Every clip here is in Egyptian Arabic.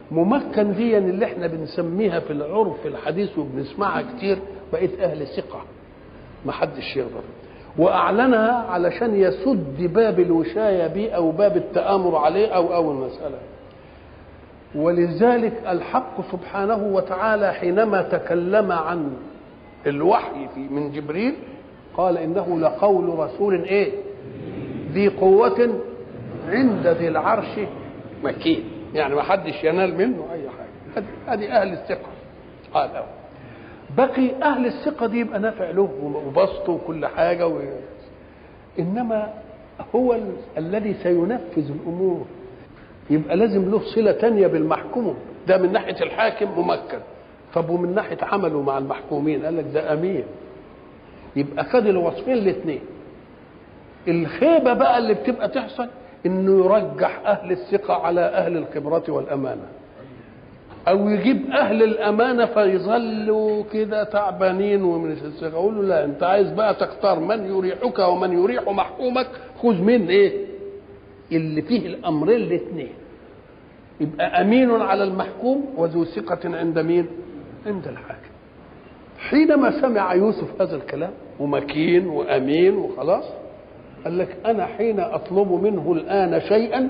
ممكن دي اللي احنا بنسميها في العرف الحديث وبنسمعها كتير بقيت اهل ثقه ما حدش يغضب واعلنها علشان يسد باب الوشايه بيه او باب التامر عليه او او المساله ولذلك الحق سبحانه وتعالى حينما تكلم عن الوحي في من جبريل قال انه لقول رسول ايه ذي قوة عند ذي العرش مكين يعني ما حدش ينال منه اي حاجة هذه اهل الثقة قال أو. بقي اهل الثقة دي يبقى نافع له وبسطه وكل حاجة و... انما هو ال... الذي سينفذ الامور يبقى لازم له صلة تانية بالمحكوم ده من ناحية الحاكم ممكن طب ومن ناحية عمله مع المحكومين قال لك ده أمين يبقى خد الوصفين الاثنين الخيبة بقى اللي بتبقى تحصل انه يرجح اهل الثقة على اهل الخبرة والامانة او يجيب اهل الامانة فيظلوا كده تعبانين ومن الثقة اقول له لا انت عايز بقى تختار من يريحك ومن يريح محكومك خذ من ايه اللي فيه الامرين الاثنين يبقى امين على المحكوم وذو ثقة عند مين عند الحاكم حينما سمع يوسف هذا الكلام ومكين وامين وخلاص قال لك انا حين اطلب منه الان شيئا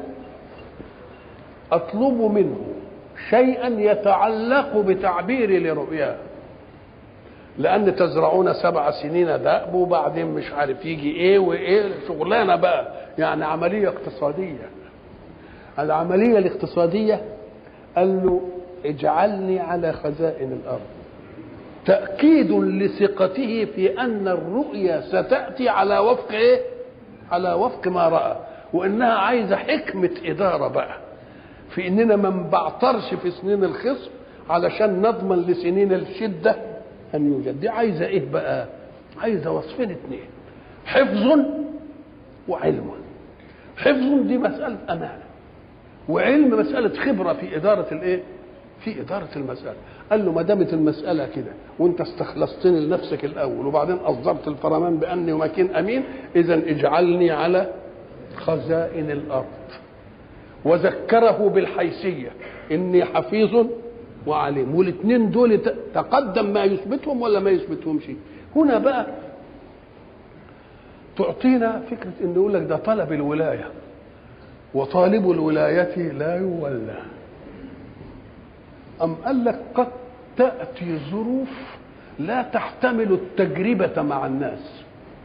اطلب منه شيئا يتعلق بتعبيري لرؤياه لان تزرعون سبع سنين دأب وبعدين مش عارف يجي ايه وايه شغلانه بقى يعني عمليه اقتصاديه العمليه الاقتصاديه قال له اجعلني على خزائن الارض تأكيد لثقته في أن الرؤيا ستأتي على وفق إيه؟ على وفق ما رأى وإنها عايزة حكمة إدارة بقى في إننا ما نبعترش في سنين الخصم علشان نضمن لسنين الشدة أن يوجد دي عايزة إيه بقى؟ عايزة وصفين اتنين حفظ وعلم حفظ دي مسألة أمانة وعلم مسألة خبرة في إدارة الإيه؟ في إدارة المسألة قال له ما دامت المسألة كده وأنت استخلصتني لنفسك الأول وبعدين أصدرت الفرمان بأني مكين أمين إذا اجعلني على خزائن الأرض وذكره بالحيثية إني حفيظ وعليم والاثنين دول تقدم ما يثبتهم ولا ما يثبتهمش هنا بقى تعطينا فكرة إنه يقول لك ده طلب الولاية وطالب الولاية لا يولى أم قال لك قد تأتي ظروف لا تحتمل التجربة مع الناس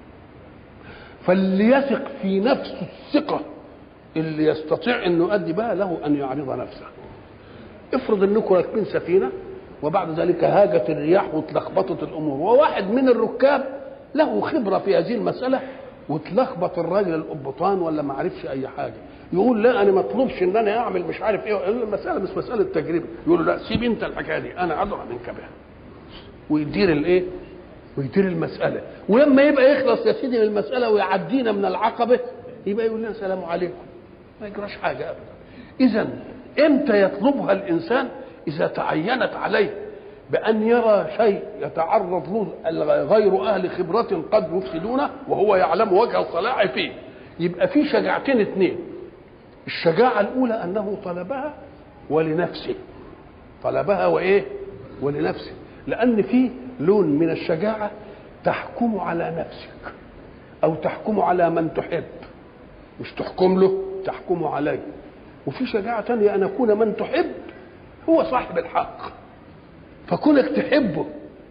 فليثق في نفسه الثقة اللي يستطيع أن يؤدي بها له أن يعرض نفسه افرض أنكم راكبين سفينة وبعد ذلك هاجت الرياح واتلخبطت الأمور وواحد من الركاب له خبرة في هذه المسألة وتلخبط الراجل القبطان ولا ما عرفش أي حاجة يقول لا انا ما اطلبش ان انا اعمل مش عارف ايه المساله مش مساله تجربه يقول له لا سيب انت الحكايه دي انا ادرى منك بها ويدير الايه ويدير المساله ولما يبقى يخلص يا سيدي من المساله ويعدينا من العقبه يبقى يقول لنا السلام عليكم ما يجراش حاجه ابدا اذا امتى يطلبها الانسان اذا تعينت عليه بان يرى شيء يتعرض له غير اهل خبره قد يفسدونه وهو يعلم وجه الصلاح فيه يبقى في شجاعتين اثنين الشجاعة الأولى أنه طلبها ولنفسه طلبها وإيه ولنفسه لأن في لون من الشجاعة تحكم على نفسك أو تحكم على من تحب مش تحكم له تحكم عليه وفي شجاعة تانية أن يكون من تحب هو صاحب الحق فكونك تحبه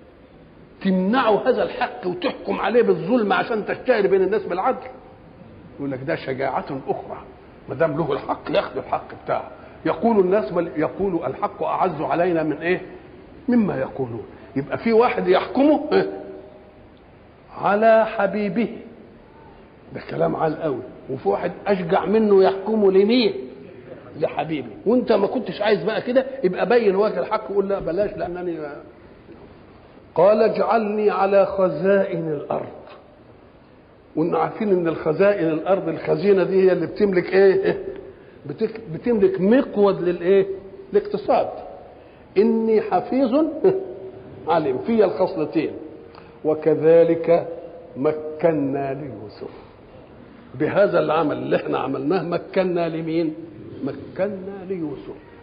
تمنعه هذا الحق وتحكم عليه بالظلم عشان تشتهر بين الناس بالعدل يقول لك ده شجاعة أخرى ما دام له الحق ياخذ الحق بتاعه يقول الناس بل يقول الحق اعز علينا من ايه مما يقولون يبقى في واحد يحكمه إيه؟ على حبيبه ده كلام عال قوي وفي واحد اشجع منه يحكمه لمين لحبيبي وانت ما كنتش عايز بقى كده يبقى بين وجه الحق وقول لا بلاش لانني قال اجعلني على خزائن الارض وان عارفين ان الخزائن الارض الخزينه دي هي اللي بتملك ايه بتك بتملك مقود للايه الاقتصاد اني حفيظ عليم في الخصلتين وكذلك مكنا ليوسف بهذا العمل اللي احنا عملناه مكنا لمين مكنا ليوسف